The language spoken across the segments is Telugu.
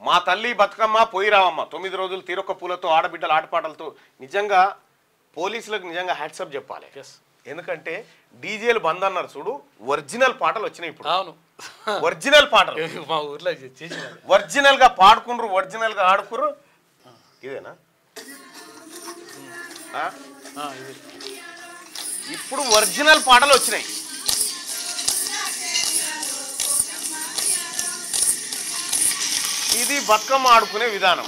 మా తల్లి బతుకమ్మ పోయి రావమ్మ తొమ్మిది రోజులు తీరొక్క పూలతో ఆడబిడ్డల ఆటపాటలతో నిజంగా పోలీసులకు నిజంగా హ్యాట్సప్ చెప్పాలి ఎస్ ఎందుకంటే డీజేలు బంద్ అన్నారు చూడు ఒరిజినల్ పాటలు వచ్చినాయి ఇప్పుడు అవును ఒరిజినల్ పాటలు మా ఊర్లో చేసిన ఒరిజినల్ గా పాడుకుండ్రు ఒరిజినల్ గా ఆడుకుర్రు ఇదేనా ఆ? ఇప్పుడు ఒరిజినల్ పాటలు వచ్చినాయి ఇది బతుకమ్మ ఆడుకునే విధానం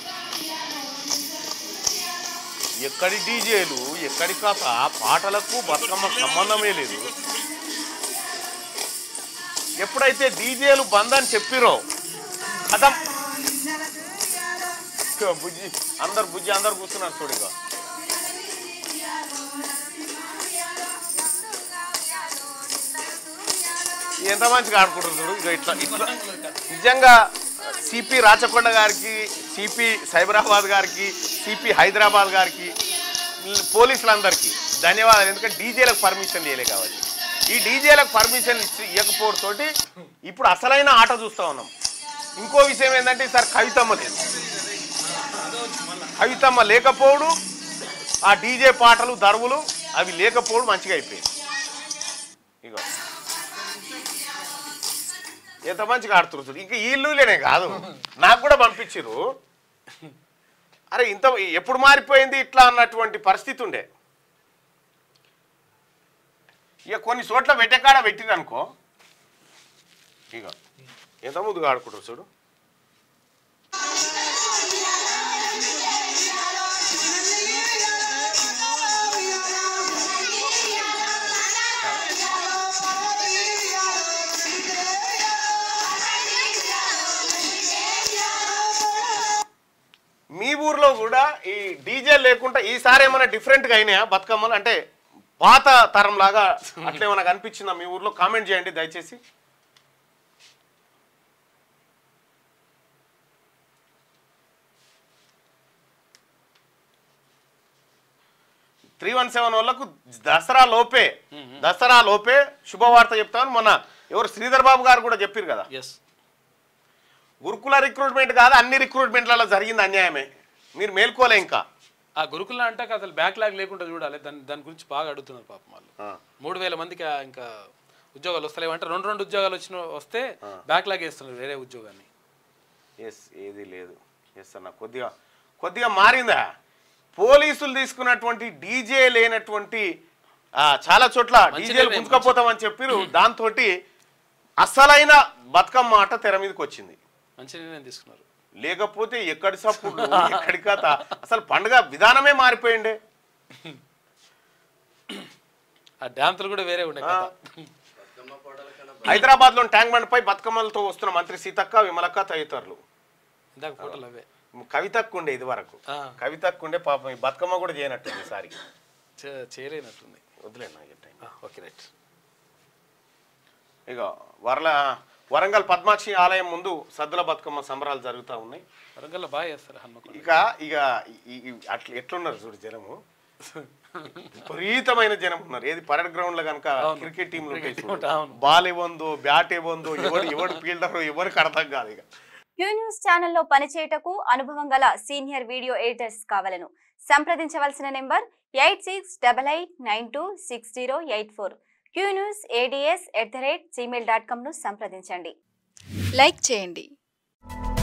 ఎక్కడి డీజేలు ఎక్కడి కథ పాటలకు బతుకమ్మ సంబంధమే లేదు ఎప్పుడైతే డీజేలు బంద్ అని చెప్పిరో కథం ఇక బుజ్జి అందరు బుజ్జి అందరు కూర్చున్నారు చూడు ఇక ఎంత మంచిగా ఆడుకుంటారు చూడు ఇక ఇట్లా ఇట్లా నిజంగా సిపి రాచకొండ గారికి సిపి సైబరాబాద్ గారికి సిపి హైదరాబాద్ గారికి పోలీసులందరికీ ధన్యవాదాలు ఎందుకంటే డీజేలకు పర్మిషన్ ఇవ్వలే కాబట్టి ఈ డీజేలకు పర్మిషన్ ఇచ్చి ఇవ్వకపోవడంతోటి ఇప్పుడు అసలైన ఆట చూస్తా ఉన్నాం ఇంకో విషయం ఏంటంటే ఈసారి కవితమ్మ లేదు కవితమ్మ లేకపోవడు ఆ డీజే పాటలు దరువులు అవి లేకపోవడం మంచిగా అయిపోయింది ఇగో ఎంత మంచిగా ఆడుతున్నారు చూడు ఇంకా వీళ్ళులేనే కాదు నాకు కూడా పంపించారు అరే ఇంత ఎప్పుడు మారిపోయింది ఇట్లా అన్నటువంటి పరిస్థితి ఉండే ఇక కొన్ని చోట్ల పెట్టెకాడ పెట్టింది అనుకో ఇక ఎంత ముందుగా ఆడుకుంటారు చూడు మీ ఊర్లో కూడా ఈ డీజే లేకుండా ఈసారి ఏమైనా డిఫరెంట్గా అయినాయా బతుకమ్మలు అంటే పాత తరం లాగా అట్లా ఏమైనా కనిపించిందా మీ ఊర్లో కామెంట్ చేయండి దయచేసి త్రీ వన్ సెవెన్ వాళ్ళకు దసరా లోపే దసరా లోపే శుభవార్త చెప్తామని మొన్న ఎవరు శ్రీధర్ బాబు గారు కూడా చెప్పారు కదా ఎస్ గురుకుల రిక్రూట్మెంట్ కాదు అన్ని రిక్రూట్మెంట్లలో జరిగింది అన్యాయమే మీరు మేల్కోలే ఇంకా ఆ గురుకుల అంటే అసలు బ్యాక్లాగ్ లేకుండా చూడాలి దాని దాని గురించి బాగా అడుగుతున్నారు పాపం వాళ్ళు ఆ. మూడు వేల మందికి ఆ ఇంకా ఉద్యోగాలు వస్తలేవు అంటే రెండు రెండు ఉద్యోగాలు వచ్చిన వస్తే బ్యాక్లాగ్ వేస్తున్నారు వేరే ఉద్యోగాన్ని ఎస్ ఏది లేదు ఎస్ అన్న కొద్దిగా కొద్దిగా మారిందా పోలీసులు తీసుకున్నటువంటి డీజే లేనటువంటి ఆ, చాలా చోట్ల డీజేలు నిర్ణయం, గుంజుకపోతామని చెప్పిరు దాంతో అసలైన బతుకమ్మ ఆట తెర మీదకి వచ్చింది మంచి నిర్ణయం తీసుకున్నారు లేకపోతే ఎక్కడి సప్పుడు ఎక్కడి కథ అసలు పండుగ విధానమే మారిపోయిండే ఆ డ్యాన్సులు కూడా వేరే ఉండే కదా హైదరాబాద్ లో ట్యాంక్ బండ్ పై బతుకమ్మలతో వస్తున్న మంత్రి సీతక్క విమలక్క తదితరులు ఇందాక ఫోటోలు అవే కవితకు ఉండే ఇది వరకు ఆ. కవితకు ఉండే పాపం ఈ బతుకమ్మ కూడా చేయనట్టు ఈసారి చే- చేయలేనట్టుంది వదిలేనా ఈ టైం ఓకే రైట్ ఇక వరల వరంగల్ పద్మాక్షి ఆలయం ముందు సద్దుల బతుకమ్మ సంబరాలు జరుగుతూ ఉన్నాయి వరంగల్లో బాగా చేస్తారు హన్మకొండ ఇక ఇక ఈ- ఈ- అట్లా ఎట్లున్నారు చూడు జనము విపరీతమైన జనం ఉన్నారు ఏది పరేడ్ గ్రౌండ్ లో కనుక అవును. క్రికెట్ టీంలు ఉంటాయి క్రికెట్ చూడు. అవును. బాల్ ఇవ్వందో బ్యాట్ ఇవ్వందో ఎవరు ఎవరు ఫీల్డర్ ఎవరికి అర్థం కాదు ఇక క్యూ న్యూస్ ఛానల్లో పనిచేయటకు అనుభవం గల సీనియర్ వీడియో ఎడిటర్స్ కావాలను సంప్రదించవలసిన number eight six double eight nine two six zero eight four Q news ads at the rate Gmail dot కామ్ను సంప్రదించండి లైక్ చేయండి